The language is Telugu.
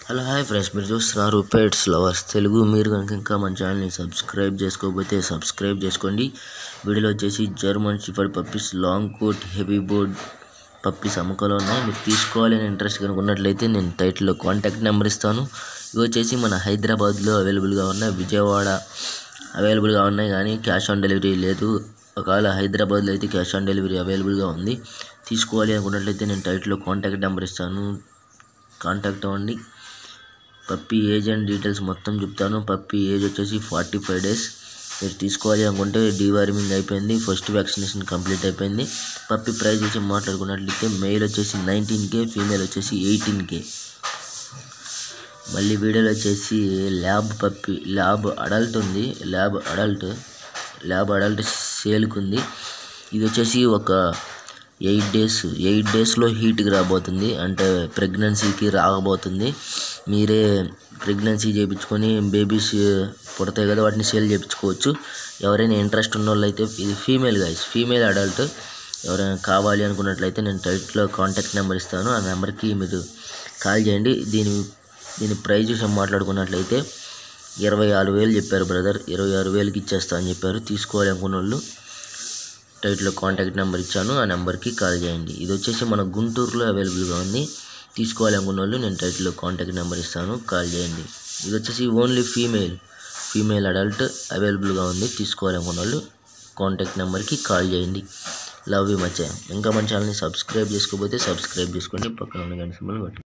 హలో హాయ్ ఫ్రెండ్స్ మీరు చూస్తున్నారు పెట్స్ లవర్స్ తెలుగు మీరు కనుక ఇంకా మన ఛానల్ని సబ్స్క్రైబ్ చేసుకోకపోతే సబ్స్క్రైబ్ చేసుకోండి వీడియోలో వచ్చేసి German shepherd puppies long coat heavy బోర్డ్ పప్పీస్ అమ్మకాలు ఉన్నాయి మీరు తీసుకోవాలి అని ఇంట్రెస్ట్ కనుక ఉన్నట్లయితే నేను టైటిల్లో కాంటాక్ట్ నెంబర్ ఇస్తాను ఇవి వచ్చేసి మన హైదరాబాద్లో అవైలబుల్గా ఉన్నాయి విజయవాడ అవైలబుల్గా ఉన్నాయి కానీ క్యాష్ ఆన్ డెలివరీ లేదు ఒకవేళ హైదరాబాద్లో అయితే క్యాష్ ఆన్ డెలివరీ అవైలబుల్గా ఉంది తీసుకోవాలి అనుకున్నట్లయితే నేను టైటిల్లో కాంటాక్ట్ నెంబర్ ఇస్తాను కాంటాక్ట్ అవ్వండి పప్పీ ఏజ్ అండ్ డీటెయిల్స్ మొత్తం చెప్తాను పప్పీ ఏజ్ వచ్చేసి ఫార్టీ ఫైవ్ డేస్ మీరు తీసుకోవాలి అనుకుంటే డీవార్మింగ్ అయిపోయింది ఫస్ట్ వ్యాక్సినేషన్ కంప్లీట్ అయిపోయింది పప్పీ ప్రైస్ వచ్చి మాట్లాడుకున్నట్లయితే మెయిల్ వచ్చేసి నైన్టీన్ కే ఫీమేల్ వచ్చేసి ఎయిటీన్ కే మళ్ళీ వీడియోలో వచ్చేసి ల్యాబ్ పప్పి ల్యాబ్ అడల్ట్ ఉంది ల్యాబ్ అడల్ట్ ల్యాబ్ అడల్ట్ సేల్కి ఉంది ఇది వచ్చేసి ఒక ఎయిట్ డేస్ ఎయిట్ డేస్లో హీట్కి రాబోతుంది అంటే ప్రెగ్నెన్సీకి రాబోతుంది మీరే ప్రెగ్నెన్సీ చేయించుకొని బేబీస్ పుడతాయి కదా వాటిని సేల్ చేయించుకోవచ్చు ఎవరైనా ఇంట్రెస్ట్ ఉన్న వాళ్ళు అయితే ఇది ఫీమేల్ గైస్ ఫీమేల్ అడల్ట్ ఎవరైనా కావాలి అనుకున్నట్లయితే నేను టైట్లో కాంటాక్ట్ నెంబర్ ఇస్తాను ఆ నెంబర్కి మీరు కాల్ చేయండి దీని దీని ప్రైజ్ విషయం మాట్లాడుకున్నట్లయితే ఇరవై ఆరు వేలు చెప్పారు బ్రదర్ ఇరవై ఆరు వేలకి ఇచ్చేస్తా అని చెప్పారు తీసుకోవాలి అనుకున్న వాళ్ళు టైట్లో కాంటాక్ట్ నెంబర్ ఇచ్చాను ఆ నెంబర్కి కాల్ చేయండి ఇది వచ్చేసి మన గుంటూరులో అవైలబుల్గా ఉంది తీసుకోవాలి అనుకున్న వాళ్ళు నేను టైట్లో కాంటాక్ట్ నెంబర్ ఇస్తాను కాల్ చేయండి ఇది వచ్చేసి ఓన్లీ ఫీమేల్ ఫీమేల్ అడల్ట్ అవైలబుల్గా ఉంది తీసుకోవాలి అనుకున్న వాళ్ళు కాంటాక్ట్ నెంబర్కి కాల్ చేయండి లవ్ యూ మచ్చ ఇంకా మన ఛానల్ని సబ్స్క్రైబ్ చేసుకోకపోతే సబ్స్క్రైబ్ చేసుకోండి పక్కన ఉన్న గంట సింబల్ కొట్టండి